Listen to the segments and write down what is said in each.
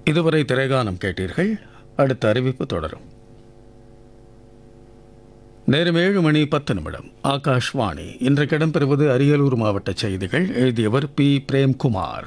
இதுவரை திரைகானம் கேட்டீர்கள் அடுத்த அறிவிப்பு தொடரும் நேரம் ஏழு மணி பத்து நிமிடம் ஆகாஷ்வாணி இன்றைக்கு இடம்பெறுவது அரியலூர் மாவட்ட செய்திகள் எழுதியவர் பி பிரேம்குமார்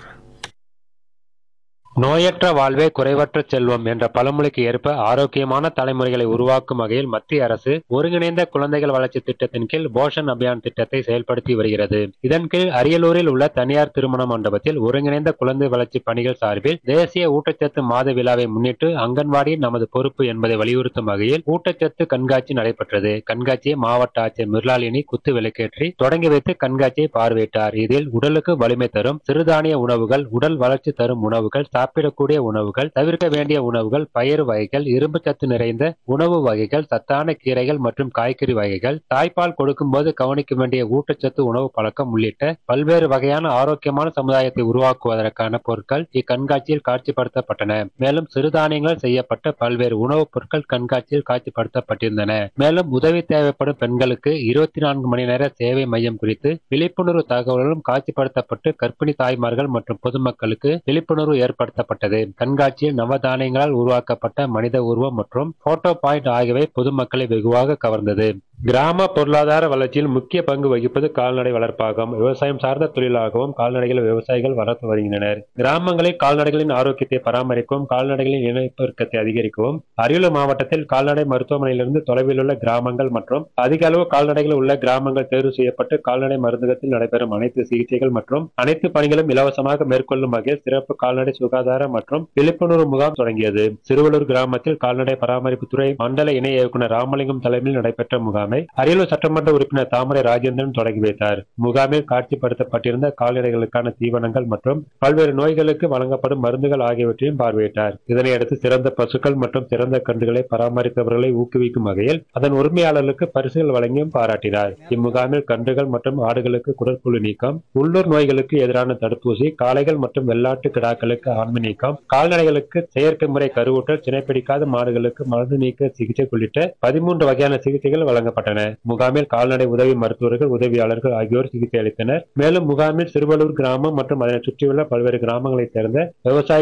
நோயற்ற வாழ்வே குறைவற்ற செல்வம் என்ற பழமொழிக்கு ஏற்ப ஆரோக்கியமான தலைமுறைகளை உருவாக்கும் வகையில் மத்திய அரசு ஒருங்கிணைந்த குழந்தைகள் வளர்ச்சி திட்டத்தின் கீழ் போஷன் அபியான் திட்டத்தை செயல்படுத்தி வருகிறது இதன் கீழ் அரியலூரில் உள்ள தனியார் திருமண மண்டபத்தில் ஒருங்கிணைந்த குழந்தை வளர்ச்சி பணிகள் சார்பில் தேசிய ஊட்டச்சத்து மாத விழாவை முன்னிட்டு அங்கன்வாடி நமது பொறுப்பு என்பதை வலியுறுத்தும் வகையில் ஊட்டச்சத்து கண்காட்சி நடைபெற்றது கண்காட்சியை மாவட்ட ஆட்சியர் மிர்லாலினி குத்து விளக்கேற்றி தொடங்கி வைத்து கண்காட்சியை பார்வையிட்டார் இதில் உடலுக்கு வலிமை தரும் சிறுதானிய உணவுகள் உடல் வளர்ச்சி தரும் உணவுகள் சாப்பிடக்கூடிய உணவுகள் தவிர்க்க வேண்டிய உணவுகள் பயிர் வகைகள் இரும்பு சத்து நிறைந்த உணவு வகைகள் சத்தான கீரைகள் மற்றும் காய்கறி வகைகள் தாய்ப்பால் கொடுக்கும்போது கவனிக்க வேண்டிய ஊட்டச்சத்து உணவு பழக்கம் உள்ளிட்ட பல்வேறு வகையான ஆரோக்கியமான சமுதாயத்தை உருவாக்குவதற்கான பொருட்கள் இக்கண்காட்சியில் காட்சிப்படுத்தப்பட்டன மேலும் சிறுதானியங்கள் செய்யப்பட்ட பல்வேறு உணவுப் பொருட்கள் கண்காட்சியில் காட்சிப்படுத்தப்பட்டிருந்தன மேலும் உதவி தேவைப்படும் பெண்களுக்கு இருபத்தி நான்கு மணி நேர சேவை மையம் குறித்து விழிப்புணர்வு தகவல்களும் காட்சிப்படுத்தப்பட்டு கர்ப்பிணி தாய்மார்கள் மற்றும் பொதுமக்களுக்கு விழிப்புணர்வு ஏற்படுத்தப்பட்டது கண்காட்சியில் நவதானியங்களால் உருவாக்கப்பட்ட மனித உருவம் மற்றும் போட்டோ பாயிண்ட் ஆகியவை பொதுமக்களை வெகுவாக கவர்ந்தது கிராம பொருளாதார வளர்ச்சியில் முக்கிய பங்கு வகிப்பது கால்நடை வளர்ப்பாகும் விவசாயம் சார்ந்த தொழிலாகவும் கால்நடைகள் விவசாயிகள் வளர்த்து வருகின்றனர் கிராமங்களில் கால்நடைகளின் ஆரோக்கியத்தை பராமரிக்கவும் கால்நடைகளின் இனப்பெருக்கத்தை அதிகரிக்கவும் அரியலூர் மாவட்டத்தில் கால்நடை மருத்துவமனையிலிருந்து தொலைவில் உள்ள கிராமங்கள் மற்றும் அதிக அளவு கால்நடைகள் உள்ள கிராமங்கள் தேர்வு செய்யப்பட்டு கால்நடை மருந்தகத்தில் நடைபெறும் அனைத்து சிகிச்சைகள் மற்றும் அனைத்து பணிகளும் இலவசமாக மேற்கொள்ளும் வகையில் சிறப்பு கால்நடை சுகாதார மற்றும் விழிப்புணர்வு முகாம் தொடங்கியது சிறுவலூர் கிராமத்தில் கால்நடை பராமரிப்புத்துறை மண்டல இணை இயக்குநர் ராமலிங்கம் தலைமையில் நடைபெற்ற முகாமை அரியலூர் சட்டமன்ற உறுப்பினர் தாமரை ராஜேந்திரன் தொடங்கி வைத்தார் முகாமில் காட்சிப்படுத்தப்பட்டிருந்த கால்நடைகளுக்கான தீவனங்கள் மற்றும் பல்வேறு நோய்களுக்கு வழங்கப்படும் மருந்துகள் ஆகியவற்றையும் பார்வையிட்டார் இதனையடுத்து சிறந்த பசுக்கள் மற்றும் சிறந்த கன்றுகளை பராமரிப்பவர்களை ஊக்குவிக்கும் வகையில் அதன் உரிமையாளர்களுக்கு பரிசுகள் வழங்கியும் பாராட்டினார் இம்முகாமில் கன்றுகள் மற்றும் ஆடுகளுக்கு குடற்புழு நீக்கம் உள்ளூர் நோய்களுக்கு எதிரான தடுப்பூசி காளைகள் மற்றும் வெள்ளாட்டு கிடாக்களுக்கு ஆண்மை நீக்கம் கால்நடைகளுக்கு செயற்கை முறை கருவூட்டல் சினைப்பிடிக்காத மாடுகளுக்கு மருந்து நீக்க சிகிச்சை உள்ளிட்ட பதிமூன்று வகையான சிகிச்சைகள் வழங்கப்பட்டன முகாமில் கால்நடை உதவி மருத்துவர்கள் உதவியாளர்கள் ஆகியோர் சிகிச்சை அளித்தனர் மேலும் முகாமில் சிறுவலூர் கிராமம் மற்றும் அதனை சுற்றியுள்ள பல்வேறு கிராமங்களைச் சேர்ந்த விவசாய